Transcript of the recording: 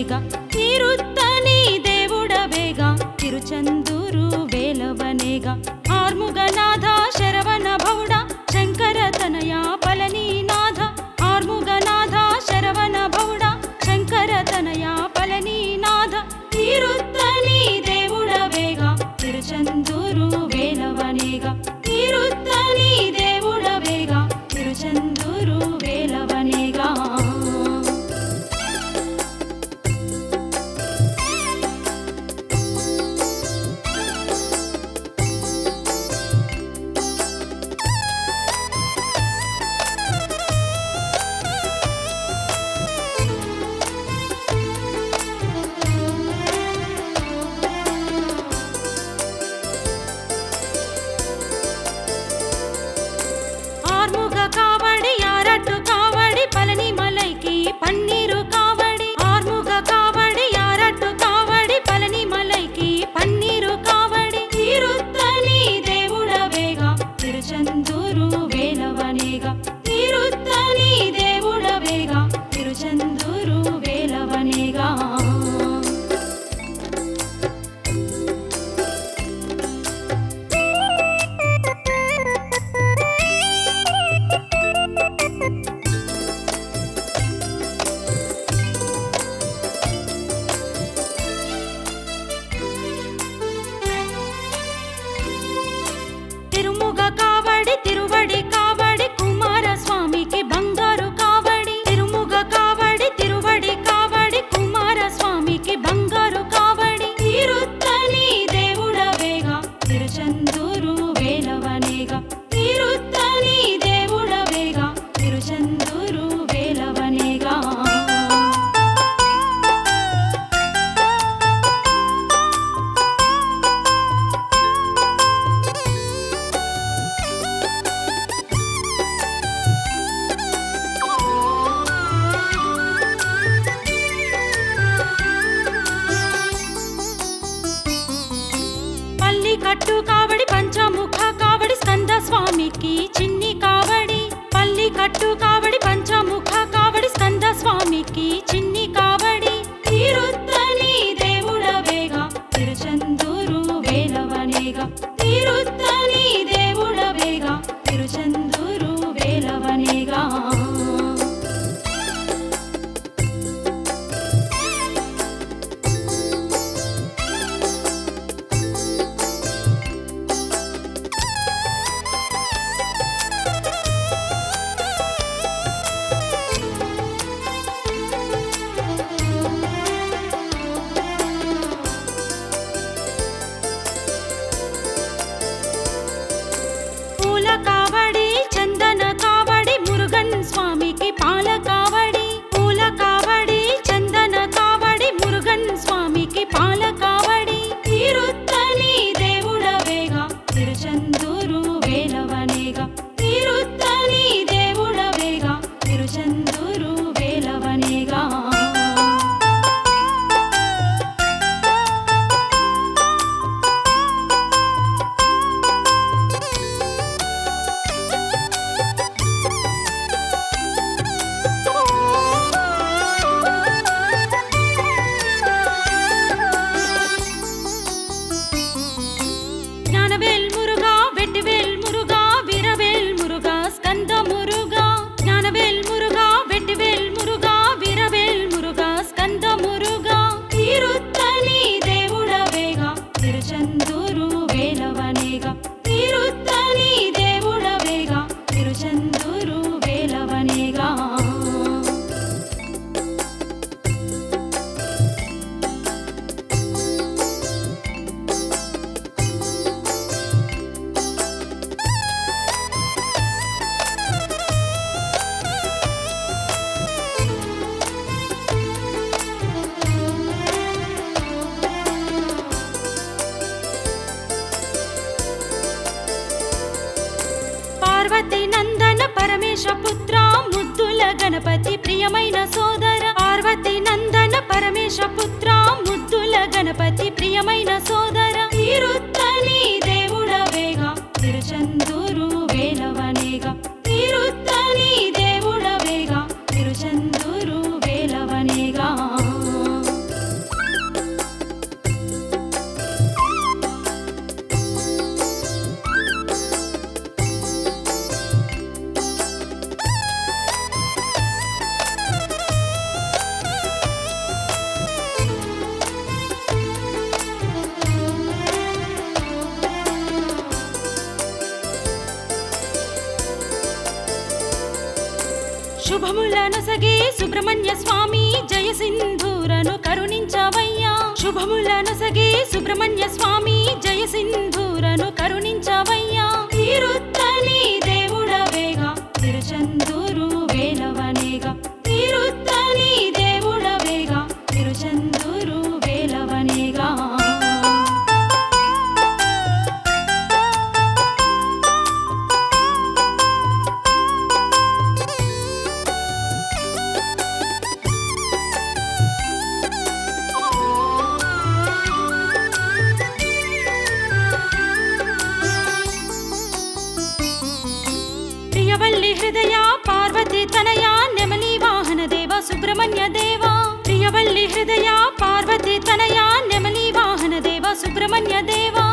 వేలవనేగా తిరుత్తని దేవుడవేగా తిరుచందూరు వేలవనేగా ఆర్ముగనాథ శరవణ భౌడ శంకర తనయ పళనీనాథ ఆర్ముగనాథ శరవణ భౌడ శంకర తనయ పళనీనాథ తిరుత్తని దేవుడవేగా తిరుచందూరు వేలవనేగా తిరుత్తని దేవుడవేగా తిరుచందూరు వేలవనేగా ఆర్ముగ కావడి యారట్టు కావడి పళని మలైకి పన్నీరు కావడి ఆర్ముగ కావడి యారట్టు కావడి పళని మలైకి పన్నీరు కావడి తిరుత్తని దేవుడవేగా తిరుచందూరు వేలవనేగా తిరుత్తని దేవుడవేగా తిరుచందూరు వేలవనేగా తిరుముగ కావడి తిరువడి కావడి కుమారస్వామికి బంగారు కావడి తిరుముగ కావడి తిరువడి కావడి కుమారస్వామికి బంగారు కావడి తిరుత్తని దేవుడవేగా తిరుచందూరు వేలవనేగా తిరుత్తని దేవుడవేగా తిరుచందూరు వేలవనేగా పల్లి కట్టు కావడి పంచముఖ కావడి స్కంద స్వామికి చిన్ని కావడి పల్లి కట్టు కావడి పంచముఖ కావడి స్కంద స్వామికి చిన్ని కావడి తిరుత్తని దేవుడవేగా తిరుచందూరు వేలవనేగా తిరుత్తని దేవుడవేగా తిరుచందూరు వేలవనేగా పూల కావడి చందన కావడి మురుగన్ స్వామికి పాల కావడి పూల కావడి చందన కావడి మురుగన్ స్వామికి పాల కావడి తిరుత్తని దేవుడవేగా తిరుచందూరు వేలవనేగా తిరుత్తని దేవుడవేగా తిరుచందూరు వేలవనేగా జ్ఞానవేల్ మురుగా వెట్టివేల్ మురుగా వీరవేల్ మురుగా స్కంద మురుగా జ్ఞానవేల్ మురుగా వెట్టివేల్ మురుగా వీరవేల్ మురుగా స్కంద మురుగా తిరుత్తని దేవుడవేగా తిరుచందూరు వేలవనేగా తిరుత్తని దేవుడవేగా తిరుచందూరు వేలవనేగా పార్వతి నందన పరమేశ పుత్ర ముద్దుల గణపతి ప్రియమైన సోదర పార్వతి నందన పరమేశ పుత్ర ముద్దుల గణపతి ప్రియమైన సోదర తిరుత్తని దేవుడవేగా తిరుచందూరు వేలవనేగా తిరుత్తని దేవుడవేగా తిరుచందూరు వేలవనేగా శుభములనొసగే సుబ్రహ్మణ్య స్వామి జయ సింధూరను కరుణించవయ్యా శుభములనొసగే సుబ్రహ్మణ్య స్వామి జయ సింధూరను కరుణించవయ్యా తిరుత్తని దేవుడవేగా తిరుచందూరు వేలవనేగా తిరుత్తని దేవుడవేగా తిరుచందూరు వేలవనేగా ప్రియవల్లి హృదయ పార్వతి తనయ నెమలి వాహన దేవ సుబ్రహ్మణ్య దేవ ప్రియవల్లి హృదయ పార్వతి తనయ నెమలి వాహన దేవ సుబ్రహ్మణ్య దేవ